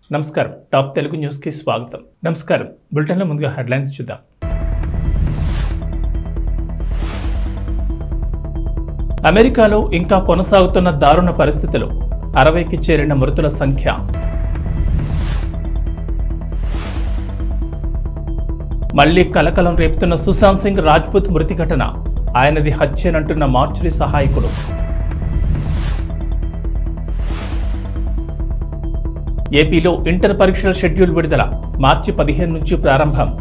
నమస్కారం టాప్ తెలుగు న్యూస్కి స్వాగతం నమస్కారం బులెటిన్లో ముందుగా హెడ్లైన్స్ చూద్దాం అమెరికాలో ఇంకా కొనసాగుతున్న దారుణ పరిస్థితులు అరవైకి చేరిన మృతుల సంఖ్య మళ్లీ కలకలం రేపుతున్న సుశాంత్ సింగ్ రాజ్పుత్ మృతి ఘటన ఆయనది హత్యేనంటున్న మార్చురీ సహాయకుడు ఏపీలో ఇంటర్ పరీక్షల షెడ్యూల్ విడుదల మార్చి పదిహేను నుంచి ప్రారంభం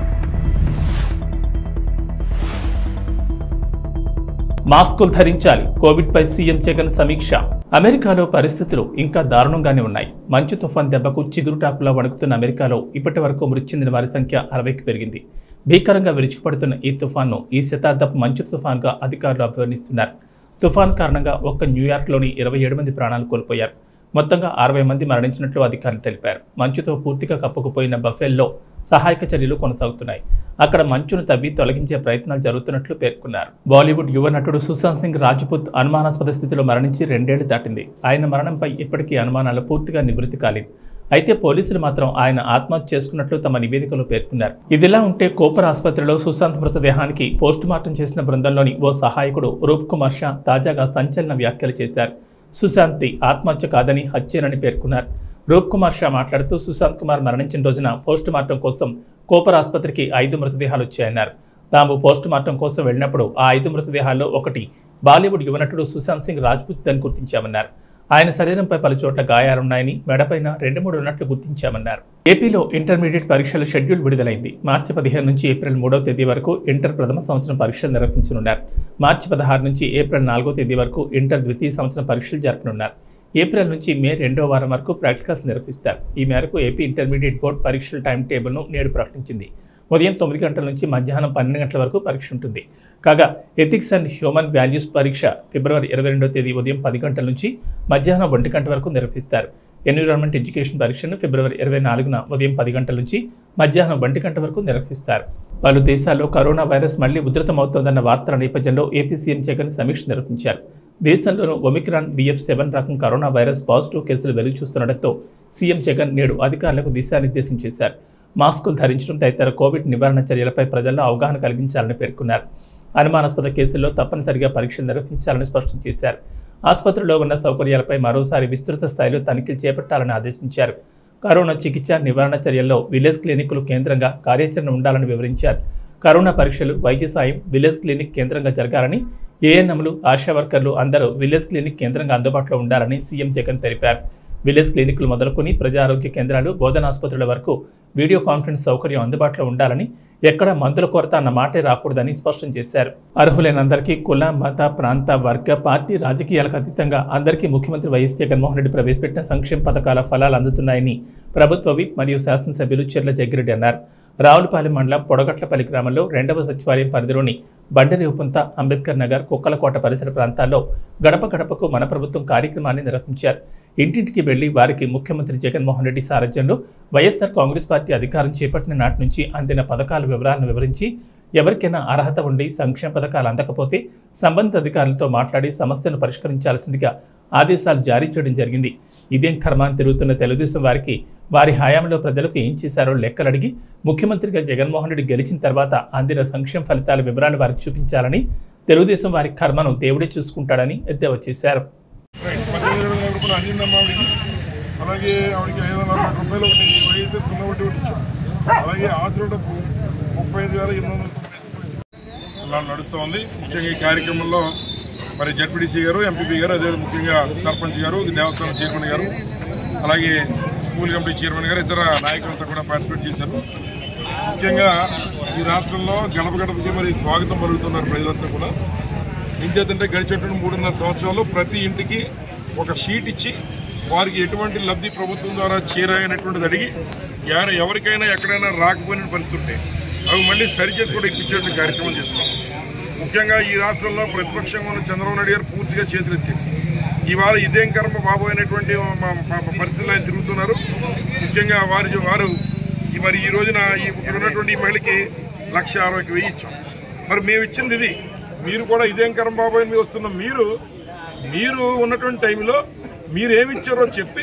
మాస్కులు ధరించాలి కోవిడ్ పై సీఎం జగన్ సమీక్ష అమెరికాలో పరిస్థితులు ఇంకా దారుణంగానే ఉన్నాయి మంచు తుఫాన్ దెబ్బకు చిగురుటాకులా వణుకుతున్న అమెరికాలో ఇప్పటి వరకు మృతి చెందిన వారి సంఖ్య అరవైకి పెరిగింది భీకరంగా విరుచుకుపడుతున్న ఈ తుఫాన్ను ఈ శతాబ్దపు మంచు తుఫాన్గా అధికారులు అభివర్ణిస్తున్నారు తుఫాన్ కారణంగా ఒక్క న్యూయార్క్లోని ఇరవై ఏడు మంది ప్రాణాలు కోల్పోయారు మొత్తంగా అరవై మంది మరణించినట్లు అధికారులు తెలిపారు మంచుతో పూర్తిగా కప్పుకుపోయిన బఫెల్లో సహాయక చర్యలు కొనసాగుతున్నాయి అక్కడ మంచును తవ్వి తొలగించే ప్రయత్నాలు జరుగుతున్నట్లు పేర్కొన్నారు బాలీవుడ్ యువ నటుడు సుశాంత్ సింగ్ రాజ్పుత్ అనుమానాస్పద స్థితిలో మరణించి రెండేళ్లు దాటింది ఆయన మరణంపై ఇప్పటికీ అనుమానాలు పూర్తిగా నివృత్తి కాలేదు అయితే పోలీసులు మాత్రం ఆయన ఆత్మహత్య చేసుకున్నట్లు తమ నివేదికలో పేర్కొన్నారు ఇదిలా ఉంటే కోపర్ ఆసుపత్రిలో సుశాంత్ మృతదేహానికి పోస్టుమార్టం చేసిన బృందంలోని ఓ సహాయకుడు రూప్ కుమార్ షా తాజాగా సంచలన వ్యాఖ్యలు చేశారు సుశాంత్ది ఆత్మహత్య కాదని హత్యేనని పేర్కొన్నారు రూప్ కుమార్ షా మాట్లాడుతూ సుశాంత్ కుమార్ మరణించిన రోజున పోస్టు మార్టం కోసం కోపర్ ఆసుపత్రికి ఐదు మృతదేహాలు వచ్చాయన్నారు తాము పోస్టు మార్టం కోసం వెళ్ళినప్పుడు ఆ ఐదు మృతదేహాల్లో ఒకటి బాలీవుడ్ యువనటుడు సుశాంత్ సింగ్ రాజ్పుత్ అని గుర్తించామన్నారు ఆయన శరీరంపై పలు చోట్ల గాయాలున్నాయని మెడపైన రెండు మూడు ఉన్నట్లు గుర్తించామన్నారు ఏపీలో ఇంటర్మీడియట్ పరీక్షల షెడ్యూల్ విడుదలైంది మార్చి పదిహేను నుంచి ఏప్రిల్ మూడవ తేదీ వరకు ఇంటర్ ప్రథమ సంవత్సరం పరీక్షలు నిర్వహించనున్నారు మార్చి పదహారు నుంచి ఏప్రిల్ నాలుగో తేదీ వరకు ఇంటర్ ద్వితీయ సంవత్సరం పరీక్షలు జరపనున్నారు ఏప్రిల్ నుంచి మే రెండో వారం వరకు ప్రాక్టికల్స్ నిర్వహిస్తారు ఈ మేరకు ఏపీ ఇంటర్మీడియట్ బోర్డు పరీక్షల టైం టేబుల్ను నేడు ప్రకటించింది ఉదయం తొమ్మిది గంటల నుంచి మధ్యాహ్నం పన్నెండు గంటల వరకు పరీక్ష ఉంటుంది కాగా ఎథిక్స్ అండ్ హ్యూమన్ వాల్యూస్ పరీక్ష ఫిబ్రవరి ఇరవై రెండో తేదీ ఉదయం పది గంటల నుంచి మధ్యాహ్నం ఒంటి గంట వరకు నిర్వహిస్తారు ఎన్విరాన్మెంట్ ఎడ్యుకేషన్ పరీక్షను ఫిబ్రవరి ఇరవై నాలుగున ఉదయం పది గంటల నుంచి మధ్యాహ్నం ఒంటి గంట వరకు నిర్వహిస్తారు పలు దేశాల్లో కరోనా వైరస్ మళ్లీ ఉధృతమవుతోందన్న వార్తల నేపథ్యంలో ఏపీ సీఎం జగన్ సమీక్ష నిర్వహించారు దేశంలోనూ ఒమిక్రాన్ బిఎఫ్ సెవెన్ రకం కరోనా వైరస్ పాజిటివ్ కేసులు వెలుగు చూస్తుండటంతో సీఎం జగన్ నేడు అధికారులకు దిశానిర్దేశం చేశారు మాస్కులు ధరించడం తదితర కోవిడ్ నివారణ చర్యలపై ప్రజల్లో అవగాహన కలిగించాలని పేర్కొన్నారు అనుమానాస్పద కేసుల్లో తప్పనిసరిగా పరీక్షలు నిర్వహించాలని స్పష్టం చేశారు ఆసుపత్రిలో ఉన్న సౌకర్యాలపై మరోసారి విస్తృత స్థాయిలో తనిఖీలు చేపట్టాలని ఆదేశించారు కరోనా చికిత్స నివారణ చర్యల్లో విలేజ్ క్లినిక్లు కేంద్రంగా కార్యాచరణ ఉండాలని వివరించారు కరోనా పరీక్షలు వైద్య సాయం విలేజ్ క్లినిక్ కేంద్రంగా జరగాలని ఏఎన్ఎంలు ఆశా వర్కర్లు అందరూ విలేజ్ క్లినిక్ కేంద్రంగా అందుబాటులో ఉండాలని సీఎం జగన్ తెలిపారు విలేజ్ క్లినిక్లు మొదలుకొని ప్రజారోగ్య కేంద్రాలు బోధనాసుపత్రుల వరకు వీడియో కాన్ఫరెన్స్ సౌకర్యం అందుబాటులో ఉండాలని ఎక్కడ మందుల కొరత అన్న మాటే రాకూడదని స్పష్టం చేశారు అర్హులైనందరికీ కుల మత ప్రాంత వర్గ పార్టీ రాజకీయాలకు అతీతంగా అందరికీ ముఖ్యమంత్రి వైఎస్ జగన్మోహన్ రెడ్డి ప్రవేశపెట్టిన సంక్షేమ పథకాల ఫలాలు అందుతున్నాయని ప్రభుత్వ విప్ మరియు శాసనసభ్యులు చెర్ల జగ్గిరెడ్డి అన్నారు రావులపాలెం మండలం పొడగట్లపల్లి గ్రామంలో రెండవ సచివాలయం పరిధిలోని బండరి ఉపంత అంబేద్కర్ నగర్ కుక్కలకోట పరిసర ప్రాంతాల్లో గడప గడపకు మన ప్రభుత్వం కార్యక్రమాన్ని నిర్వహించారు ఇంటింటికి వెళ్లి వారికి ముఖ్యమంత్రి జగన్మోహన్ రెడ్డి సారథ్యంలో వైఎస్ఆర్ కాంగ్రెస్ పార్టీ అధికారం చేపట్టిన నాటి నుంచి అందిన పథకాల వివరాలను వివరించి ఎవరికైనా అర్హత ఉండి సంక్షేమ పథకాలు అందకపోతే సంబంధిత అధికారులతో మాట్లాడి సమస్యను పరిష్కరించాల్సిందిగా ఆదేశాలు జారీ చేయడం జరిగింది ఇదేం కర్మాన్ని తిరుగుతున్న తెలుగుదేశం వారికి వారి హయాంలో ప్రజలకు ఏం చేశారో లెక్కలడిగి ముఖ్యమంత్రిగా జగన్మోహన్ రెడ్డి గెలిచిన తర్వాత అందిన సంక్షేమ ఫలితాల వివరాలు వారికి చూపించాలని తెలుగుదేశం వారి కర్మను దేవుడే చూసుకుంటాడని ఎద్దేవా చేశారు రైట్ పద్దెనిమిది వేల రూపాయలు అందిందమ్మా ఆవిడకి అలాగే ఆవిడకి ఐదు వందల నలభై రూపాయలు ఒకటి వైఎస్ఆర్ సున్నా ఒకటి ఒకటి ఇచ్చాం అలాగే ఆశ్రమ డబ్బు ముప్పై ఐదు వేల ఎనిమిది వందల తొంభై రూపాయలు ఇలా నడుస్తోంది ముఖ్యంగా ఈ కార్యక్రమంలో మరి జడ్పీడీసీ గారు ఎంపీపీ గారు అదే ముఖ్యంగా సర్పంచ్ గారు దేవస్థానం చైర్మన్ గారు అలాగే స్కూల్ కమిటీ చైర్మన్ గారు ఇతర నాయకులంతా కూడా పార్టిసిపేట్ చేశారు ముఖ్యంగా ఈ రాష్ట్రంలో గడప గడపకి మరి స్వాగతం పలుకుతున్నారు ప్రజలంతా కూడా ఇంకేదంటే గడిచేటువంటి మూడున్నర సంవత్సరాలు ప్రతి ఇంటికి ఒక షీట్ ఇచ్చి వారికి ఎటువంటి లబ్ధి ప్రభుత్వం ద్వారా చేరాయనటువంటిది అడిగి ఎవరు ఎవరికైనా ఎక్కడైనా రాకపోయిన పరిస్థితి ఉంటే అవి మళ్ళీ సరి చేసుకోవడం ఇప్పించేటువంటి కార్యక్రమం చేస్తున్నాం ముఖ్యంగా ఈ రాష్ట్రంలో ప్రతిపక్షంగా ఉన్న చంద్రబాబు నాయుడు గారు పూర్తిగా చేతులెత్తేసి ఇవాళ ఇదేం కర్మ బాబు అనేటువంటి మా- మా- మా పరిస్థితులు ఆయన తిరుగుతున్నారు ముఖ్యంగా వారి వారు ఈ మరి ఈ రోజున ఈ ఇక్కడ ఉన్నటువంటి ఈ మహిళకి లక్ష అరవైకి వెయ్యి ఇచ్చాం మరి మేము ఇచ్చింది ఇది మీరు కూడా ఇదేం కరం బాబాయ్ మీరు వస్తున్న మీరు మీరు ఉన్నటువంటి టైంలో మీరు ఏమి ఇచ్చారో చెప్పి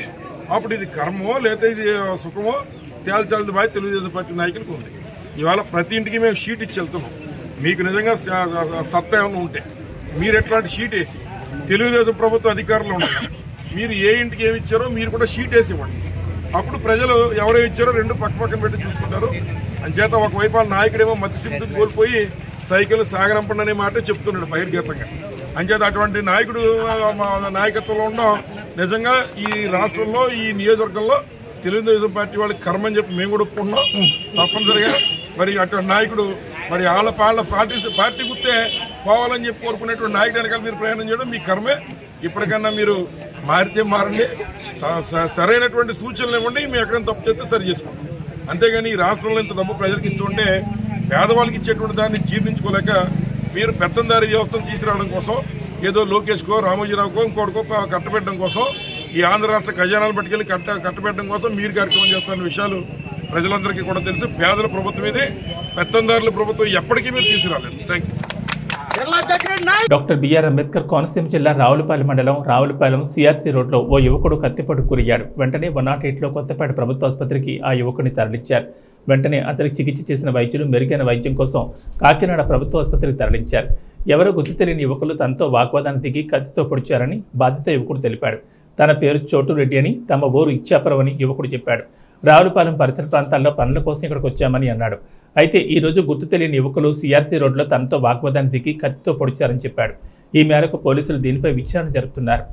అప్పుడు ఇది కర్మో లేదా ఇది సుఖమో తేల్చాల్సిన బాధ్యత తెలుగుదేశం పార్టీ నాయకులకు ఉంది ఇవాళ ప్రతి ఇంటికి మేము షీట్ ఇచ్చి వెళ్తున్నాం మీకు నిజంగా స- సత్తా ఏమైనా ఉంటే మీరు ఎట్లాంటి షీట్ వేసి తెలుగుదేశం ప్రభుత్వ అధికారులు ఉన్నారు మీరు ఏ ఇంటికి ఏమి ఇచ్చారో మీరు కూడా షీట్ వేసి ఇవ్వండి అప్పుడు ప్రజలు ఎవరో ఇచ్చారో రెండు పక్క పక్కన పెట్టి చూసుకుంటారు అంచేత ఒకవైపు ఆ నాయకుడేమో మత్స్యశక్తిని కోల్పోయి సైకిల్ సాగనంపండి అనే మాట చెప్తున్నాడు బహిర్గతంగా అంచేత అటువంటి నాయకుడు ఆ, మా నాయకత్వంలో ఉండడం నిజంగా ఈ రాష్ట్రంలో ఈ నియోజకవర్గంలో తెలుగుదేశం పార్టీ వాళ్ళకి కర్మని చెప్పి మేము కూడా ఒప్పుకుంటున్నాం తప్పనిసరిగా మరి అటువంటి నాయకుడు మరి వాళ్ళ వాళ్ళ పార్టీ పార్టీ గుర్తే పోవాలని చెప్పి కోరుకునేటువంటి నాయకుడు వెనకాల మీరు ప్రయాణం చేయడం మీ కర్మే ఇప్పటికన్నా మీరు మారితే మారండి స- స- సరైనటువంటి సూచనలు ఇవ్వండి మేము ఎక్కడైనా తప్పు చేస్తే సరి చేసుకుంటాం అంతేగాని ఈ రాష్ట్రంలో ఇంత డబ్బు ప్రజలకు ఇస్తుంటే పేదవాళ్ళకి ఇచ్చేటువంటి దాన్ని జీర్ణించుకోలేక మీరు పెత్తందారి వ్యవస్థను తీసుకురావడం కోసం ఏదో లోకేష్కో రామోజీరావుకో ఇంకోటికో కట్టబెట్టడం కోసం ఈ ఆంధ్ర రాష్ట్ర ఖజానాలు పట్టుకెళ్లి కట్ట కట్టబెట్టడం కోసం మీరు కార్యక్రమం చేస్తున్న విషయాలు ప్రజలందరికీ కూడా తెలుసు పేదల ప్రభుత్వం ఇది పెత్తందారుల ప్రభుత్వం ఎప్పటికీ మీరు తీసుకురాలేదు thank you doctor BR Ambedkar Konaseema జిల్లా రావులపాలెం మండలం రావులపాలెం సిఆర్సీ రోడ్లో ఓ యువకుడు కత్తిపోటు గురయ్యాడు వెంటనే వన్ నాట్ ఎయిట్లో కొత్తపేట ప్రభుత్వ ఆసుపత్రికి ఆ యువకుడిని తరలించారు వెంటనే అతనికి చికిత్స చేసిన వైద్యులు మెరుగైన వైద్యం కోసం కాకినాడ ప్రభుత్వ ఆసుపత్రికి తరలించారు ఎవరో గుర్తు తెలియని యువకులు తనతో వాగ్వాదాన్ని దిగి కత్తితో పొడిచారని బాధిత యువకుడు తెలిపాడు తన పేరు చోటు రెడ్డి అని తమ ఊరు ఇచ్చాపురం అని యువకుడు చెప్పాడు రావులపాలెం పరిసర ప్రాంతాల్లో పనుల కోసం ఇక్కడికి వచ్చామని అన్నాడు అయితే ఈ రోజు గుర్తు తెలియని యువకులు సిఆర్సీ రోడ్లో తనతో వాగ్వాదాన్ని దిగి కత్తితో పొడిచారని చెప్పాడు ఈ మేరకు పోలీసులు దీనిపై విచారణ జరుపుతున్నారు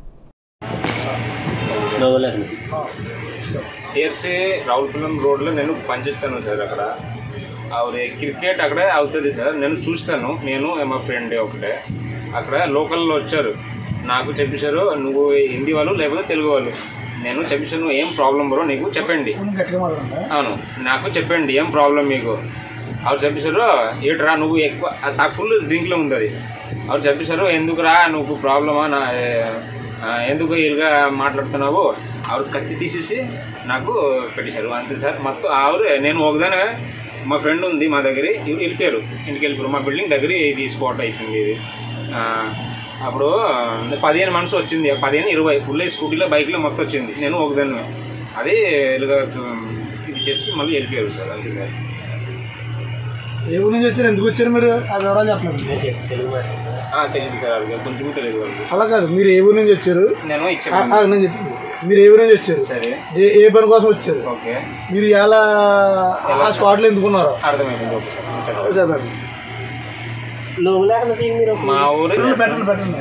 సిఆర్సీ రావులపాలెం రోడ్లో నేను పనిచేస్తాను సార్ అక్కడ ఆవిడ క్రికెట్ అక్కడే అవుతుంది సార్ నేను చూస్తాను నేను మా ఫ్రెండ్ ఒకటే అక్కడ లోకల్లో వచ్చారు నాకు చెప్పేశారు నువ్వు హిందీ వాళ్ళు లేకపోతే తెలుగు వాళ్ళు నేను చెప్పేశాను ఏం ప్రాబ్లం బ్రో నీకు చెప్పండి అవును నాకు చెప్పండి ఏం ప్రాబ్లం మీకు ఆవిడ చెప్పేశారు ఏట్రా నువ్వు ఎక్కువ నాకు ఫుల్ డ్రింక్లో ఉంది అది ఆవిడ చెప్పేశారు ఎందుకురా నువ్వు ప్రాబ్లమా నా ఆ, ఎందుకు ఇరుగా మాట్లాడుతున్నావు ఆవిడ కత్తి తీసేసి నాకు పెట్టేశారు అంతే సార్ మొత్తం ఆవిడ నేను ఒకదానే మా ఫ్రెండ్ ఉంది మా దగ్గర ఇవి వెళ్ళిపోయారు ఇంటికి వెళ్ళిపోయారు మా బిల్డింగ్ దగ్గర ఇది స్పాట్ అయిపోయింది ఇది ఆ, అప్పుడు పదిహేను మనసు వచ్చింది పదిహేను ఇరవై ఫుల్ స్కూటీలో బైక్లో మొత్తం వచ్చింది నేను ఒకదాన్ని అదే ఇలాగ ఇది చేసి మళ్ళీ వెళ్ళిపోయారు సార్ అంతే సార్ ఏ ఊరి నుంచి వచ్చారు ఎందుకు వచ్చారు మీరు ఆ వివరాలు చెప్పలేదు ఆ, తెలియదు సార్ వాళ్ళకి కొంచెం తెలియదు వాళ్ళకి అలా కాదు మీరు ఏ ఊరి నుంచి వచ్చారు నేను ఆ, ఇచ్చాను ఆ, నేను చెప్పింది మీరు ఏ ఊరి నుంచి వచ్చారు సరే ఏ ఏ పని కోసం వచ్చారు ఓకే మీరు ఎలా ఆ స్పాట్లో ఎందుకున్నారు అర్థమైంది ఓకే సార్ చెప్పండి. చెప్పండి మా ఊరు పెట్టండి పెట్టండి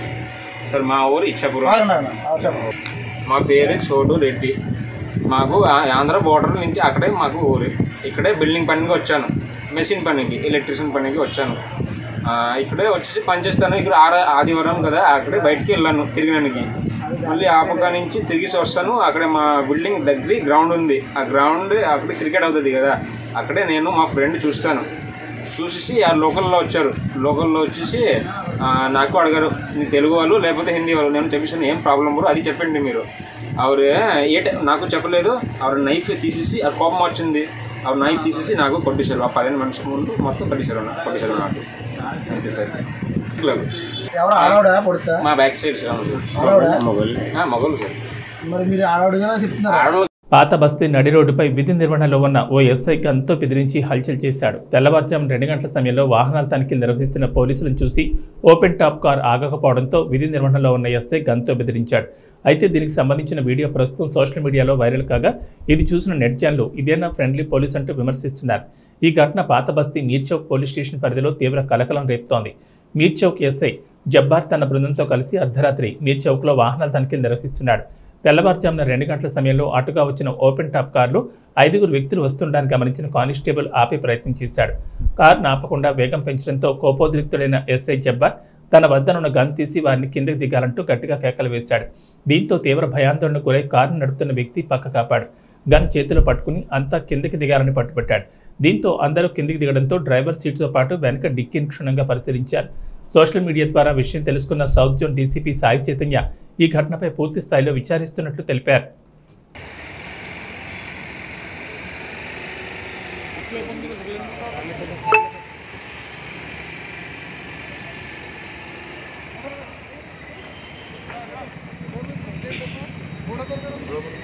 సార్ మా ఊరు ఇచ్చాపురం ఆగండి, ఆగండి. ఆ, చెప్పండి మా పేరు చోటు రెడ్డి మాకు ఆ- ఆంధ్ర బోర్డర్ నుంచి అక్కడే మాకు ఊరు ఇక్కడే బిల్డింగ్ పనికి వచ్చాను మెషిన్ పనికి ఎలక్ట్రిషియన్ పనికి వచ్చాను ఆ, ఇక్కడే వచ్చేసి పనిచేస్తాను ఇక్కడ ఆర ఆదివారం కదా అక్కడే బయటికి వెళ్ళాను తిరిగినానికి మళ్ళీ ఆ పక్క నుంచి తిరిగేసి వస్తాను అక్కడ మా బిల్డింగ్ దగ్గర గ్రౌండ్ ఉంది ఆ గ్రౌండ్ అక్కడ క్రికెట్ అవుతుంది కదా అక్కడే నేను మా ఫ్రెండ్ చూస్తాను చూసేసి ఆ లోకల్లో వచ్చారు లోకల్లో వచ్చేసి ఆ, నాకు అడిగారు నీ తెలుగు వాళ్ళు లేకపోతే హిందీ వాళ్ళు నేను చెప్పేసాను ఏం ప్రాబ్లం బ్రో అది చెప్పండి మీరు ఆవిడ ఏ టై- నాకు చెప్పలేదు ఆవిడ నైఫ్ తీసేసి ఆ కోపం వచ్చింది ఆవిడ నైఫ్ తీసేసి నాకు కొట్టేశారు ఆ పదిహేను మనిషి ముందు మొత్తం కొట్టేశారు నా- కొట్టేశారు నాకు అంతే సార్ ఇట్లా. ఎవరు ఆడవాడా పొడుతా మా బ్యాక్ సైడ్ సార్ ఆడవాడా మొగలు సార్ మరి మీరు ఆడవాడుగా చెప్తున్నారు ఆడవాళ్ళు పాత బస్తీ నడి రోడ్డుపై విధి నిర్వహణలో ఉన్న ఓ ఎస్ఐ గన్తో బెదిరించి హల్చల్ చేశాడు తెల్లవారుజాము రెండు గంటల సమయంలో వాహనాల తనిఖీలు నిర్వహిస్తున్న పోలీసులను చూసి ఓపెన్ టాప్ కార్ ఆగకపోవడంతో విధి నిర్వహణలో ఉన్న ఎస్ఐ గన్తో బెదిరించాడు అయితే దీనికి సంబంధించిన వీడియో ప్రస్తుతం సోషల్ మీడియాలో వైరల్ కాగా ఇది చూసిన నెట్జన్లు ఇదేనా ఫ్రెండ్లీ పోలీస్ అంటూ విమర్శిస్తున్నారు ఈ ఘటన పాత బస్తీ మీర్చౌక్ పోలీస్ స్టేషన్ పరిధిలో తీవ్ర కలకలం రేపుతోంది మీర్చౌక్ ఎస్ఐ జబ్బార్ తన బృందంతో కలిసి అర్ధరాత్రి మీర్చౌక్లో వాహనాల తనిఖీలు నిర్వహిస్తున్నాడు తెల్లవారుజామున రెండు గంటల సమయంలో అటుగా వచ్చిన ఓపెన్ టాప్ కారులో ఐదుగురు వ్యక్తులు వస్తుండడానికి గమనించిన కానిస్టేబుల్ ఆపే ప్రయత్నం చేశాడు కారును ఆపకుండా వేగం పెంచడంతో కోపోద్రిక్తుడైన ఎస్ఐ జబ్బార్ తన వద్దనున్న గన్ తీసి వారిని కిందకి దిగాలంటూ గట్టిగా కేకలు వేశాడు దీంతో తీవ్ర భయాందోళనకు గురై కారును నడుపుతున్న వ్యక్తి పక్క కాపాడు గన్ చేతిలో పట్టుకుని అంతా కిందకి దిగాలని పట్టుబట్టాడు దీంతో అందరూ కిందికి దిగడంతో డ్రైవర్ సీటుతో పాటు వెనక డిక్కీని క్షుణ్ణంగా పరిశీలించారు సోషల్ మీడియా ద్వారా విషయం తెలుసుకున్న south zone DCP Sai Chaitanya ఈ ఘటనపై పూర్తి స్థాయిలో విచారిస్తున్నట్లు తెలిపారు కూడా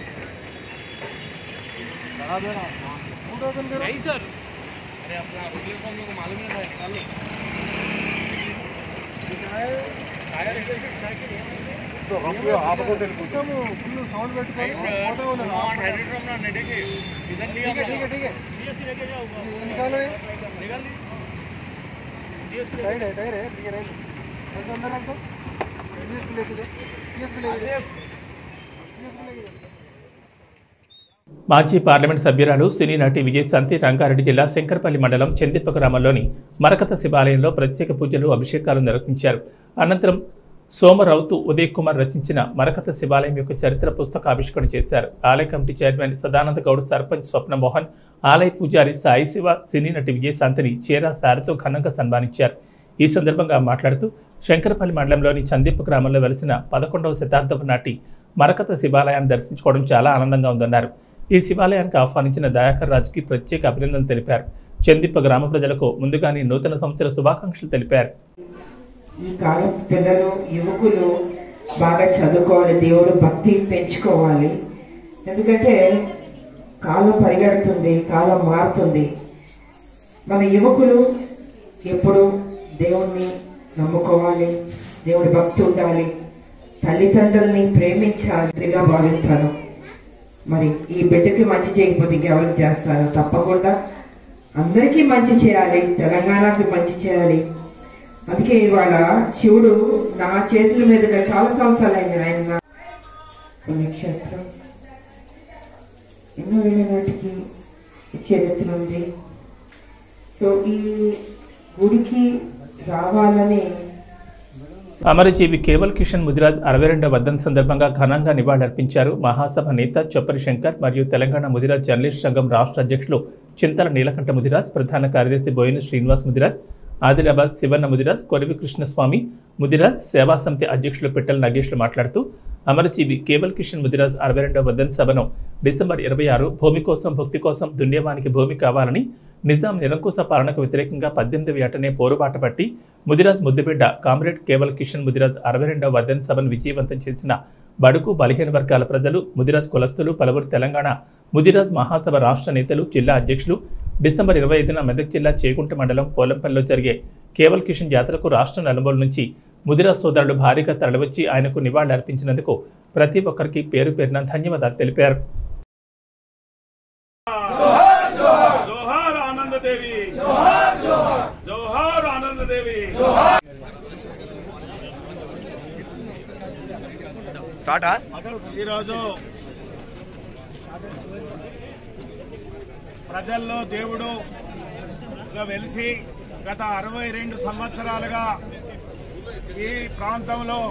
మాజీ పార్లమెంట్ సభ్యురాలు సినీ నటి విజయశాంతి రంగారెడ్డి జిల్లా శంకరపల్లి మండలం చందిప్ప గ్రామంలోని మరకత శివాలయంలో ప్రత్యేక పూజలు అభిషేకాలు నిర్వహించారు అనంతరం సోమరౌతు ఉదయ్ కుమార్ రచించిన మరకత శివాలయం యొక్క చరిత్ర పుస్తక ఆవిష్కరణ చేశారు ఆలయ కమిటీ చైర్మన్ సదానంద గౌడ్ సర్పంచ్ స్వప్న మోహన్ ఆలయ పూజారి సాయి శివ సినీ నటి విజయశాంతిని చీర సారితో ఘనంగా సన్మానించారు ఈ సందర్భంగా మాట్లాడుతూ శంకరపల్లి మండలంలోని చందిప్ప గ్రామంలో వెలిసిన పదకొండవ శతాబ్దపు నాటి మరకత శివాలయాన్ని దర్శించుకోవడం చాలా ఆనందంగా ఉందన్నారు ఈ శివాలయానికి ఆహ్వానించిన దయాకర్ రాజుకి ప్రత్యేక అభినందనలు తెలిపారు చందిప్ప గ్రామ ప్రజలకు ముందుగానే నూతన సంవత్సర శుభాకాంక్షలు తెలిపారు ఈ కాలం పిల్లలు యువకులు బాగా చదువుకోవాలి దేవుడు భక్తి పెంచుకోవాలి ఎందుకంటే కాలం పరిగెడుతుంది కాలం మారుతుంది మన యువకులు ఎప్పుడు దేవుణ్ణి నమ్ముకోవాలి దేవుడి భక్తి ఉండాలి తల్లిదండ్రుల్ని ప్రేమించాలిగా భావిస్తాను మరి ఈ బిడ్డకి మంచి చేయకపోతే ఇంకెవరికి చేస్తారు తప్పకుండా అందరికీ మంచి చేయాలి తెలంగాణకి మంచి చేయాలి అందుకే ఇవాళ శివుడు నా చేతుల మీదుగా చాలా సంవత్సరాలైంది ఆయన నా- పుణ్యక్షేత్రం ఎన్నో వేల నాటికి చరిత్ర ఉంది సో ఈ గుడికి రావాలని అమరజీవి కేవల్ కిషన్ ముదిరాజ్ అరవై రెండవ వర్ధన్ సందర్భంగా ఘనంగా నివాళులర్పించారు మహాసభ నేత చొప్పరి శంకర్ మరియు తెలంగాణ ముదిరాజ్ జర్నలిస్ట్ సంఘం రాష్ట్ర అధ్యక్షులు చింతల నీలకంఠ ముదిరాజ్ ప్రధాన కార్యదర్శి బోయిన శ్రీనివాస్ ముదిరాజ్ ఆదిలాబాద్ శివన్న ముదిరాజ్ కొరివి కృష్ణస్వామి ముదిరాజ్ సేవా సమితి అధ్యక్షులు పిట్టల నాగేష్లు మాట్లాడుతూ అమరజీవి కేవల్ కిషన్ ముదిరాజ్ అరవై రెండవ వర్ధన్ సభను డిసెంబర్ ఇరవై ఆరు భూమి కోసం భక్తి కోసం దున్యవానికి భూమి కావాలని నిజాం నిరంకుశ పాలనకు వ్యతిరేకంగా పద్దెనిమిది ఏటనే పోరుబాట పట్టి ముదిరాజ్ ముద్దుబిడ్డ కామ్రేడ్ కేవల్ కిషన్ ముదిరాజ్ అరవై రెండవ వర్ధన్ సభను విజయవంతం చేసిన బడుగు బలహీన వర్గాల ప్రజలు ముదిరాజ్ కులస్తులు పలువురు తెలంగాణ ముదిరాజ్ మహాసభ రాష్ట్ర నేతలు జిల్లా అధ్యక్షులు డిసెంబర్ ఇరవై ఐదున మెదక్ జిల్లా చేకుంట మండలం పోలంపల్లిలో జరిగే కేవల్ కిషన్ జాతరకు రాష్ట్ర నలుమూల నుంచి ముదిరాజ్ సోదరులు భారీగా తరలివచ్చి ఆయనకు నివాళులర్పించినందుకు ప్రతి ఒక్కరికి పేరు పేరున ధన్యవాదాలు తెలిపారు జోహార్ ఆనందదేవి జోహార్ జోహార్ జోహార్ ఆనందదేవి స్టార్టా ఈరోజు ప్రజల్లో దేవుడు గా వెలిసి గత అరవై రెండు సంవత్సరాలుగా ఈ ప్రాంతంలో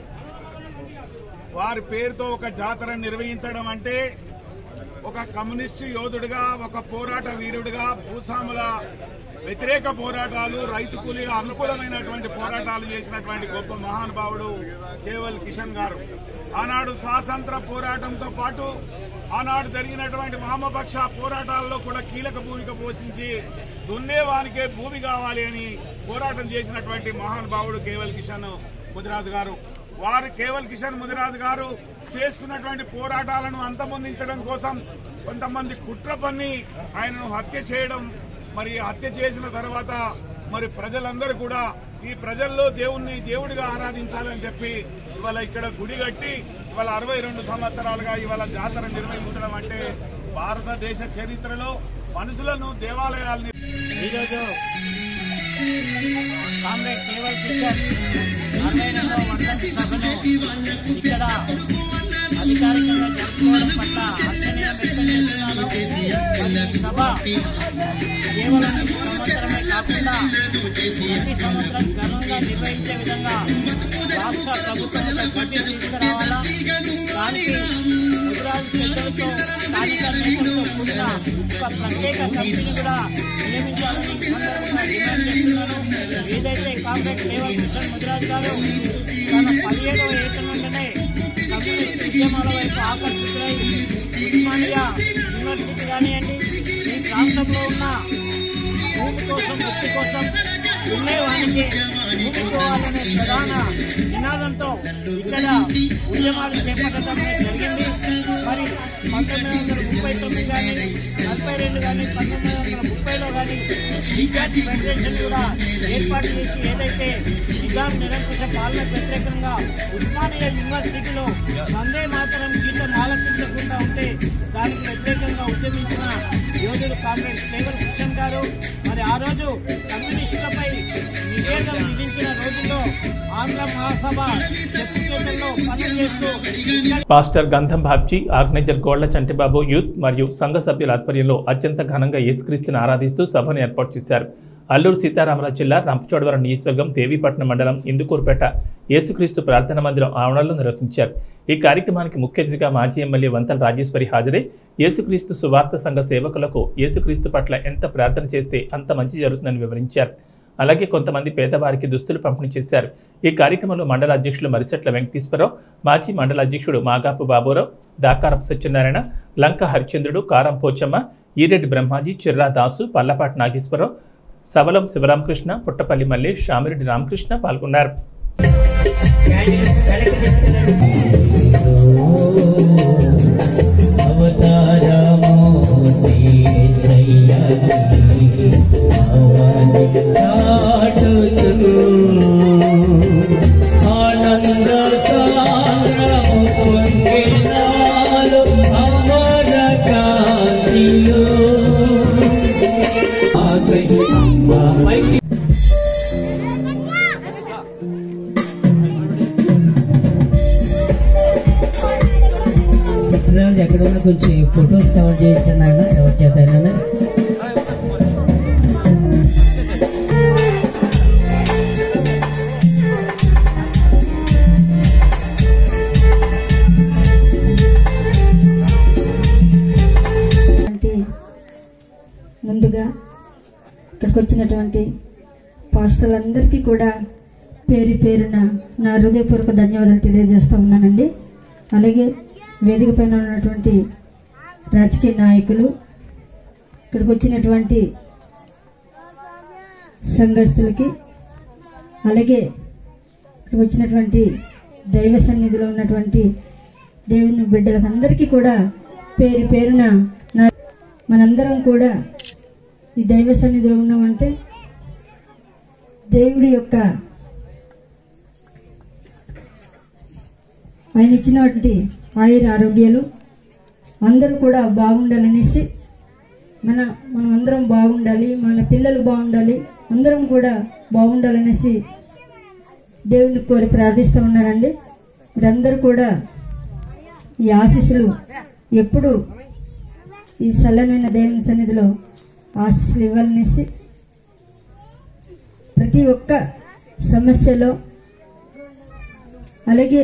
వారి పేరుతో ఒక జాతర నిర్వహించడం అంటే ఒక కమ్యూనిస్టు యోధుడిగా ఒక పోరాట వీరుడిగా భూస్వాముల వ్యతిరేక పోరాటాలు రైతు కూలీల అనుకూలమైనటువంటి పోరాటాలు చేసినటువంటి గొప్ప మహానుభావుడు కేవల్ కిషన్ గారు ఆనాడు స్వాతంత్ర పోరాటంతో పాటు ఆనాడు జరిగినటువంటి వామపక్ష పోరాటాల్లో కూడా కీలక భూమిక పోషించి దున్నేవానికే భూమి కావాలి అని పోరాటం చేసినటువంటి మహానుభావుడు కేవల్ కిషన్ ముదిరాజు గారు వారు కేవల్ కిషన్ ముదిరాజు గారు చేస్తున్నటువంటి పోరాటాలను అంతమొందించడం కోసం కొంతమంది కుట్ర పన్ని ఆయనను హత్య చేయడం మరి హత్య చేసిన తర్వాత మరి ప్రజలందరూ కూడా ఈ ప్రజల్లో దేవుణ్ణి దేవుడిగా ఆరాధించాలని చెప్పి ఇవాళ ఇక్కడ గుడి కట్టి ఇవాళ అరవై రెండు సంవత్సరాలుగా ఇవాళ జాతర నిర్వహించడం అంటే భారతదేశ చరిత్రలో మనుషులను దేవాలయాల్ని ఈరోజు కామ్రేడ్ కేవల్ కిషన్ అరవై రెండవ వర్ధంతి సభను ఇక్కడ అధికారికంగా జరుపుకోవడం పట్ల హర్షణీయం వ్యక్తం చేస్తున్నాను మరి ఈ సభ కేవలం ఈ సంవత్సరమే కాకుండా ప్రతి సంవత్సరం ఘనంగా నిర్వహించే విధంగా రాష్ట్ర ప్రభుత్వం ఒక కమిటీ తీసుకురావాలా దానికి ముదిరాజు పెద్దలతో స్థానిక నేతలతో కూడిన ఒక ప్రత్యేక కమిటీని కూడా నియమించాలని ఈ సందర్భంగా డిమాండ్ చేస్తున్నాను ఏదైతే కాంగ్రెస్ కేవల్ కిషన్ ముదిరాజు గారు తన పదిహేడవ ఏట నుండినే కమ్యూనిస్ట్ ఉద్యమాల వైపు ఆకర్షితులై ఉస్మానియా యూనివర్సిటీ కానివ్వండి ఈ ప్రాంతంలో ఉన్న భూమి కోసం ముక్తి కోసం ఉండేవానికి ఊపుకోవాలనే ప్రధాన నినాదంతో ఇక్కడ ఉద్యమాలు చేపట్టడం అనేది జరిగింది మరి పంతొమ్మిది వందల ముప్పై తొమ్మిది కానీ నలభై రెండు కానీ పంతొమ్మిది వందల ముప్పైలో కానీ విద్యార్థి ఫెడరేషన్ కూడా ఏర్పాటు చేసి ఏదైతే నిజాం నిరంకుశ పాలనకు వ్యతిరేకంగా ఉస్మానియా యూనివర్సిటీలో వందే మాతరం గీతం ఆలపించకుండా ఉంటే దానికి వ్యతిరేకంగా ఉద్యమించిన యోధుడు కామ్రేడ్ శేఖర్ కృష్ణన్ గారు మరి ఆ రోజు కమ్యూనిస్టులపై నివేదన విధించిన రోజుల్లో ఆంధ్ర మహాసభ చెప్పు చేతుల్లో పనిచేస్తూ pastor Gandham Babji organiser Golla Chantibabu youth మరియు సంఘ సభ్యుల ఆధ్వర్యంలో అత్యంత ఘనంగా యేసుక్రీస్తుని ఆరాధిస్తూ సభను ఏర్పాటు చేశారు అల్లూరు సీతారామరాజు జిల్లా రంపచోడవరం నియోజకవర్గం దేవీపట్నం మండలం ఇందుకూరుపేట యేసుక్రీస్తు ప్రార్థన మందిరం ఆవరణలో నిర్వహించారు ఈ కార్యక్రమానికి ముఖ్య అతిథిగా మాజీ ఎమ్మెల్యే వంతల రాజేశ్వరి హాజరై యేసుక్రీస్తు సువార్త సంఘ సేవకులకు యేసుక్రీస్తు పట్ల ఎంత ప్రార్థన చేస్తే అంత మంచి జరుగుతుందని వివరించారు అలాగే కొంతమంది పేదవారికి దుస్తులు పంపిణీ చేశారు ఈ కార్యక్రమంలో మండల అధ్యక్షులు మరిచెట్ల వెంకటేశ్వరరావు మాజీ మండల అధ్యక్షుడు మాగాపు బాబురావు దాకారపు సత్యనారాయణ లంక హరిచంద్రుడు కారం పోచమ్మ ఈరెడ్డి బ్రహ్మాజీ చిర్రా దాసు పల్లపాటి నాగేశ్వరరావు సవలం శివరామకృష్ణ పుట్టపల్లి మల్లేష్ శామిరెడ్డి రామకృష్ణ పాల్గొన్నారు ఆనంద సాగరము పొంగినాలు అమర కాంతిలో ఆకలి పైకి సెక్రటరీ ఎక్కడ ఉన్నా కొంచెం ఫొటోస్ కవర్ చేయించండి ఎవరి చేత అయినా అంటే ముందుగా ఇక్కడికి వచ్చినటువంటి పాస్టర్లందరికీ కూడా పేరు పేరున నా హృదయపూర్వక ధన్యవాదాలు తెలియజేస్తూ ఉన్నానండి అలాగే వేదిక పైన ఉన్నటువంటి రాజకీయ నాయకులు ఇక్కడికి వచ్చినటువంటి సంఘస్థులకి అలాగే ఇక్కడికి వచ్చినటువంటి దైవ సన్నిధిలో ఉన్నటువంటి దేవుని బిడ్డలకు అందరికీ కూడా పేరు పేరున నా మనందరం కూడా ఈ దైవ సన్నిధిలో ఉన్నామంటే దేవుడి యొక్క ఆయన ఇచ్చినటువంటి ఆయుర ఆరోగ్యాలు అందరూ కూడా బాగుండాలనేసి మన మనం అందరం బాగుండాలి మన పిల్లలు బాగుండాలి అందరం కూడా బాగుండాలనేసి దేవుని కోరి ప్రార్థిస్తూ ఉన్నారండి మీరందరూ కూడా ఈ ఆశీస్సులు ఎప్పుడు ఈ చల్లనైన దేవుని సన్నిధిలో ఆశీస్సులు ఇవ్వాలనేసి ప్రతి ఒక్క సమస్యలో అలాగే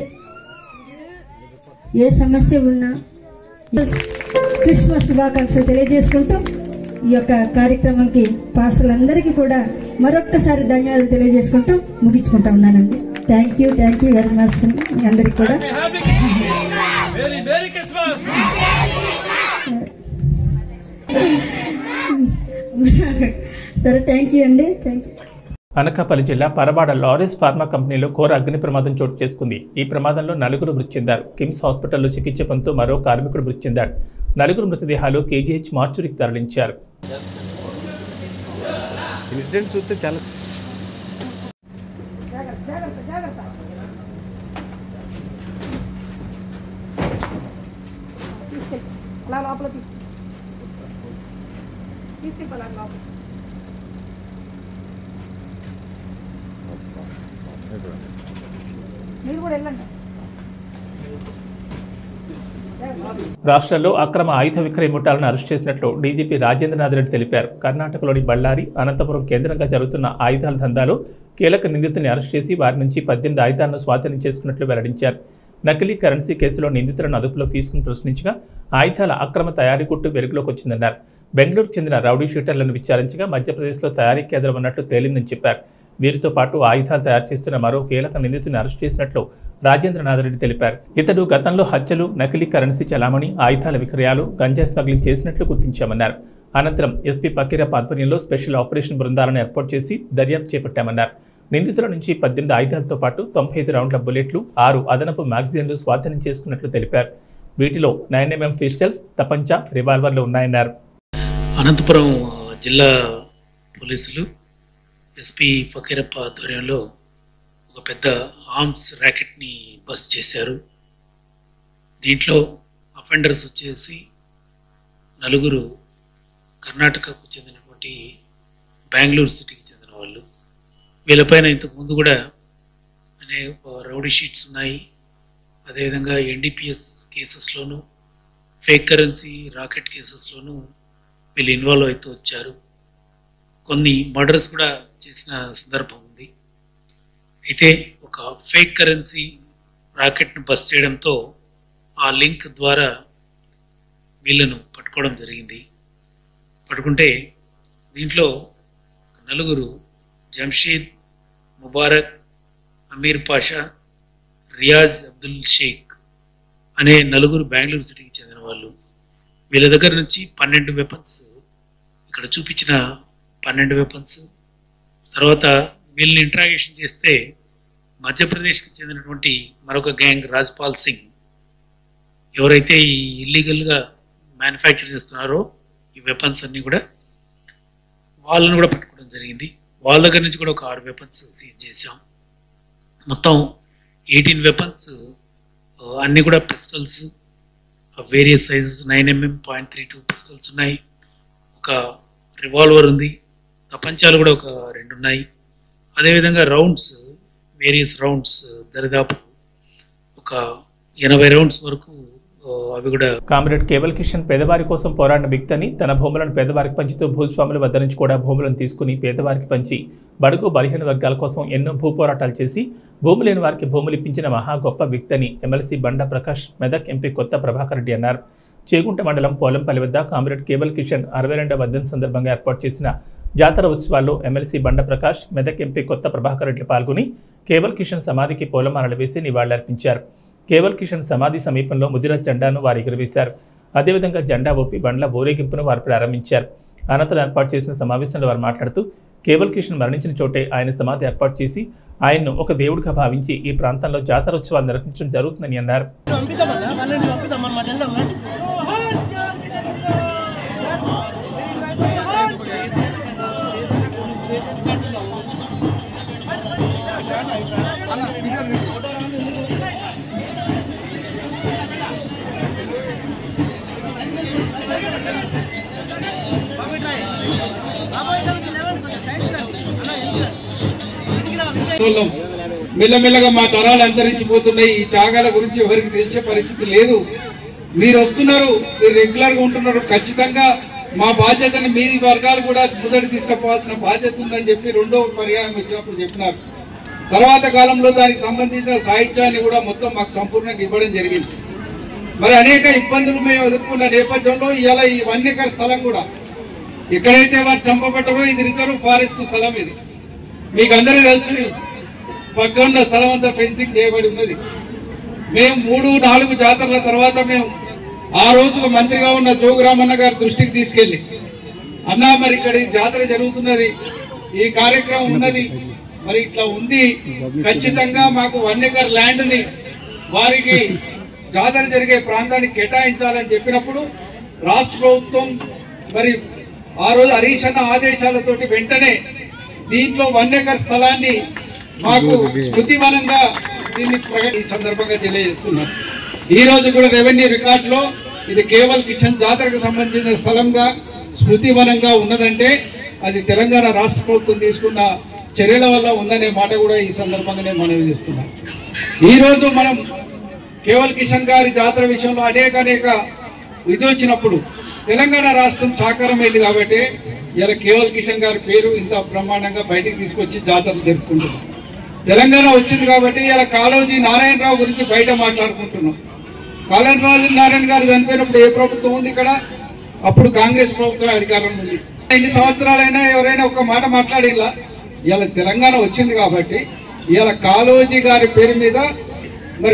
ఏ సమస్య ఉన్నా క్రిస్మస్ శుభాకాంక్షలు తెలియజేసుకుంటూ ఈ యొక్క కార్యక్రమంకి పాస్టర్లందరికీ కూడా మరొక్కసారి ధన్యవాదాలు తెలియజేసుకుంటూ ముగించుకుంటా ఉన్నానండి thank you thank you very much మీ అందరికీ కూడా సరే థ్యాంక్ యూ అండి థ్యాంక్ యూ అనకాపల్లి జిల్లా పరబాడ లారెస్ ఫార్మా కంపెనీలో ఘోర అగ్ని ప్రమాదం చోటు చేసుకుంది ఈ ప్రమాదంలో నలుగురు మృతి చెందారు కిమ్స్ హాస్పిటల్లో చికిత్స పొందుతూ మరో కార్మికుడు మృతి చెందాడు నలుగురు మృతదేహాలు కేజీహెచ్ మార్చురికి తరలించారు ఇన్సిడెంట్ చూస్తే చాలా అలా లోపల తీసుకు తీసుకెళ్ళాలి లోపల మీరు కూడా వెళ్ళండి రాష్ట్రంలో అక్రమ ఆయుధ విక్రయ ముఠాలను అరెస్ట్ చేసినట్లు డీజీపీ రాజేంద్రనాథ్ రెడ్డి తెలిపారు కర్ణాటకలోని బళ్ళారి అనంతపురం కేంద్రంగా జరుగుతున్న ఆయుధాల దందాలో కీలక నిందితుల్ని అరెస్ట్ చేసి వారి నుంచి పద్దెనిమిది ఆయుధాలను స్వాధీనం చేసుకున్నట్లు వెల్లడించారు నకిలీ కరెన్సీ కేసులో నిందితులను అదుపులోకి తీసుకుని ప్రశ్నించగా ఆయుధాల అక్రమ తయారీ గుట్టు వెలుగులోకి వచ్చిందన్నారు బెంగళూరుకు చెందిన రౌడీ షూటర్లను విచారించగా మధ్యప్రదేశ్లో తయారీ కేంద్రం ఉన్నట్లు తేలిందని చెప్పారు వీరితో పాటు ఆయుధాలు తయారు చేస్తున్న మరో కీలక నిందితుని అరెస్ట్ చేసినట్లు రాజేంద్రనాథ్ రెడ్డి తెలిపారు ఇతడు గతంలో హత్యలు నకిలీ కరెన్సీ చలామణి ఆయుధాల విక్రయాలు గంజా స్మగ్లింగ్ చేసినట్లు గుర్తించామన్నారు అనంతరం ఎస్పీ పకీరప్ ఆధ్వర్యంలో స్పెషల్ ఆపరేషన్ బృందాలను ఏర్పాటు చేసి దర్యాప్తు చేపట్టామన్నారు నిందితుల నుంచి పద్దెనిమిది ఆయుధాలతో పాటు తొంభై ఐదు రౌండ్ల బుల్లెట్లు ఆరు అదనపు మ్యాగజైన్లు స్వాధీనం చేసుకున్నట్లు తెలిపారు వీటిలో నైన్ ఎంఎం పిస్టల్స్ తపంచ రివాల్వర్లు ఉన్నాయన్నారు అనంతపురం జిల్లా పోలీసులు ఎస్పీ ఫకీరప్ప ఆధ్వర్యంలో ఒక పెద్ద ఆర్మ్స్ ర్యాకెట్ని బస్ చేశారు దీంట్లో అఫెండర్స్ వచ్చేసి నలుగురు కర్ణాటకకు చెందినటువంటి బెంగళూరు సిటీకి చెందిన వాళ్ళు వీళ్ళపైన ఇంతకు ముందు కూడా అనేక రౌడీ షీట్స్ ఉన్నాయి అదేవిధంగా ఎన్డీపీఎస్ కేసెస్లోను ఫేక్ కరెన్సీ రాకెట్ కేసెస్లోను వీళ్ళు ఇన్వాల్వ్ అవుతూ వచ్చారు కొన్ని మర్డర్స్ కూడా చేసిన సందర్భం ఉంది అయితే ఒక ఫేక్ కరెన్సీ రాకెట్ను బస్ చేయడంతో ఆ లింక్ ద్వారా వీళ్ళను పట్టుకోవడం జరిగింది పట్టుకుంటే దీంట్లో నలుగురు జంషీద్ ముబారక్ అమీర్ పాషా రియాజ్ అబ్దుల్ షేక్ అనే నలుగురు బెంగళూరు సిటీకి చెందిన వాళ్ళు వీళ్ళ దగ్గర నుంచి పన్నెండు వెపన్స్ ఇక్కడ చూపించిన పన్నెండు వెపన్స్ తర్వాత వీళ్ళని ఇంట్రాగేషన్ చేస్తే మధ్యప్రదేశ్కి చెందినటువంటి మరొక గ్యాంగ్ రాజ్పాల్ సింగ్ ఎవరైతే ఈ ఇల్లీగల్గా మ్యానుఫ్యాక్చర్ చేస్తున్నారో ఈ వెపన్స్ అన్నీ కూడా వాళ్ళని కూడా పట్టుకోవడం జరిగింది వాళ్ళ దగ్గర నుంచి కూడా ఒక ఆరు వెపన్స్ సీజ్ చేసాం మొత్తం ఎయిటీన్ వెపన్స్ అన్నీ కూడా pistols various sizes nine MM point three two pistols ఉన్నాయి ఒక రివాల్వర్ ఉంది తపంచాలు కూడా ఒక రెండు ఉన్నాయి అదేవిధంగా రౌండ్స్ వేరియస్ రౌండ్స్ దరిదాపు ఒక ఎనభై రౌండ్స్ వరకు ఆ, అవి కూడా కామ్రేడ్ కేవల్ కిషన్ పేదవారి కోసం పోరాడిన వ్యక్తి తన భూములను పేదవారికి పంచుతూ భూస్వాముల వద్ద నుంచి కూడా భూములను తీసుకుని పేదవారికి పంచి బడుగు బలహీన వర్గాల కోసం ఎన్నో భూ పోరాటాలు చేసి భూమి లేని వారికి భూములు ఇప్పించిన మహా గొప్ప వ్యక్తి అని ఎమ్మెల్సీ బండా ప్రకాష్ మెదక్ ఎంపీ కొత్త ప్రభాకర్ రెడ్డి అన్నారు చేగుంట మండలం పోలంపల్లి వద్ద కామ్రేడ్ కేవల్ కిషన్ అరవై రెండవ వర్ధన్ సందర్భంగా ఏర్పాటు చేసిన జాతర ఉత్సవాల్లో ఎమ్మెల్సీ బండ ప్రకాష్ మెదక్ ఎంపీ కొత్త ప్రభాకర్ రెడ్డి పాల్గొని కేవల్ కిషన్ సమాధికి పూలమాలలు వేసి నివాళులర్పించారు కేవల్ కిషన్ సమాధి సమీపంలో ముదిర జెండాను వారు ఎగురవేశారు అదేవిధంగా జెండా ఊపి బండ్ల ఊరేగింపును వారు ప్రారంభించారు అనంతరం ఏర్పాటు చేసిన సమావేశంలో వారు మాట్లాడుతూ కేవల్ కిషన్ మరణించిన చోటే ఆయన సమాధి ఏర్పాటు చేసి ఆయన్ను ఒక దేవుడిగా భావించి ఈ ప్రాంతంలో జాతర ఉత్సవాలు నిర్వహించడం జరుగుతుందని అన్నారు పంపిద్దామన్నా పన్నెండు పంపిద్దాం మన జెండా ఉందండి వాళ్ళం మెల్లమెల్లగా మా తరాలు అంతరించిపోతున్నాయి ఈ త్యాగాల గురించి ఎవరికి తెలిసే పరిస్థితి లేదు మీరు వస్తున్నారు మీరు రెగ్యులర్ గా ఉంటున్నారు ఖచ్చితంగా మా బాధ్యతని మీ వర్గాలు కూడా మొదటి తీసుకుపోవాల్సిన బాధ్యత ఉందని చెప్పి రెండో పర్యాయం వచ్చినప్పుడు చెప్పినారు తర్వాత కాలంలో దానికి సంబంధించిన సాహిత్యాన్ని కూడా మొత్తం మాకు సంపూర్ణంగా ఇవ్వడం జరిగింది మరి అనేక ఇబ్బందులు మేము ఎదుర్కొన్న నేపథ్యంలో ఇలా ఈ వన్యకర స్థలం కూడా ఎక్కడైతే వారు చంపబడ్డారో ఇది రిజర్వ్ ఫారెస్ట్ స్థలం ఇది మీకు అందరికీ తెలుసు పక్క ఉన్న స్థలం అంతా ఫెన్సింగ్ చేయబడి ఉన్నది మేము మూడు నాలుగు జాతరల తర్వాత మేము ఆ రోజు మంత్రిగా ఉన్న జోగురామన్న గారి దృష్టికి తీసుకెళ్ళి అన్నా మరి ఇక్కడ ఈ జాతర జరుగుతున్నది ఈ కార్యక్రమం ఉన్నది మరి ఇట్లా ఉంది ఖచ్చితంగా మాకు వన్యకర్ ల్యాండ్ ని వారికి జాతర జరిగే ప్రాంతానికి కేటాయించాలని చెప్పినప్పుడు రాష్ట్ర ప్రభుత్వం మరి ఆ రోజు హరీష్ అన్న ఆదేశాలతోటి వెంటనే దీంట్లో వన్యకర్ స్థలాన్ని మాకు స్మృతివనంగా దీన్ని ప్రకటి ఈ సందర్భంగా తెలియజేస్తున్నాను ఈ రోజు కూడా రెవెన్యూ రికార్డులో ఇది కేవల్ కిషన్ జాతరకు సంబంధించిన స్థలంగా స్మృతివనంగా ఉన్నదంటే అది తెలంగాణ రాష్ట్ర ప్రభుత్వం తీసుకున్న చర్యల వల్ల ఉందనే మాట కూడా ఈ సందర్భంగా నేను మనవి చేస్తున్నాను ఈ రోజు మనం కేవల్ కిషన్ గారి జాతర విషయంలో అనేక అనేక ఇది వచ్చినప్పుడు తెలంగాణ రాష్ట్రం సాకారమైంది కాబట్టి ఇలా కేవల్ కిషన్ గారి పేరు ఇంత బ్రహ్మాండంగా బయటికి తీసుకొచ్చి జాతరలు జరుపుకుంటున్నాం తెలంగాణ వచ్చింది కాబట్టి ఇలా కాళోజీ నారాయణరావు గురించి బయట మాట్లాడుకుంటున్నాం కాళరాజు నారాయణ గారు చనిపోయినప్పుడు ఏ ప్రభుత్వం ఉంది ఇక్కడ అప్పుడు కాంగ్రెస్ ప్రభుత్వం అధికారంలో ఉంది ఎన్ని సంవత్సరాలైనా ఎవరైనా ఒక మాట మాట్లాడిలా ఇవాళ తెలంగాణ వచ్చింది కాబట్టి ఇవాళ కాళోజీ గారి పేరు మీద మరి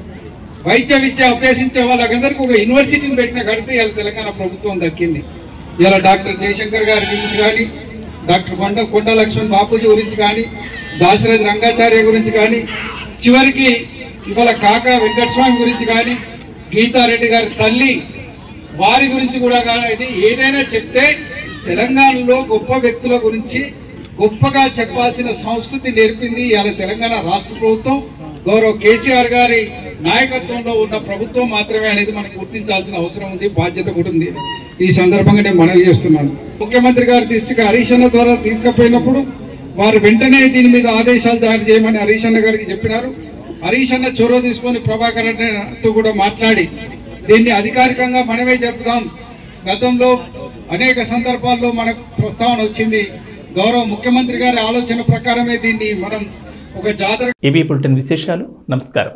వైద్య విద్య అభ్యసించే వాళ్ళకందరికీ ఒక యూనివర్సిటీని పెట్టిన కడితే ఇవాళ తెలంగాణ ప్రభుత్వం దక్కింది ఇలా డాక్టర్ జయశంకర్ గారి గురించి కానీ డాక్టర్ కొండ కొండ లక్ష్మణ్ బాపూజీ గురించి కానీ దాశరథి రంగాచార్య గురించి కానీ చివరికి ఇవాళ కాకా వెంకటస్వామి గురించి కానీ గీతారెడ్డి గారి తల్లి వారి గురించి కూడా కానీ ఏదైనా చెప్తే తెలంగాణలో గొప్ప వ్యక్తుల గురించి గొప్పగా చెప్పాల్సిన సంస్కృతి నేర్పింది ఇవాళ తెలంగాణ రాష్ట్ర ప్రభుత్వం గౌరవ కేసీఆర్ గారి నాయకత్వంలో ఉన్న ప్రభుత్వం మాత్రమే అనేది మనం గుర్తించాల్సిన అవసరం ఉంది బాధ్యత కూడా ఉంది ఈ సందర్భంగా నేను మనవి చేస్తున్నాను ముఖ్యమంత్రి గారి దృష్టికి హరీష్ అన్న ద్వారా తీసుకుపోయినప్పుడు వారు వెంటనే దీని మీద ఆదేశాలు జారీ చేయమని హరీష్ అన్న గారికి చెప్పినారు హరీష్ అన్న చొరవ తీసుకొని ప్రభాకర్ అన్నతో కూడా మాట్లాడి దీన్ని అధికారికంగా మనమే జరుపుదాం గతంలో అనేక సందర్భాల్లో మనకు ప్రస్తావన వచ్చింది గౌరవ ముఖ్యమంత్రి గారి ఆలోచన ప్రకారమే దీన్ని మనం ఒక జాతర ఇవి బులెటిన్ విశేషాలు నమస్కారం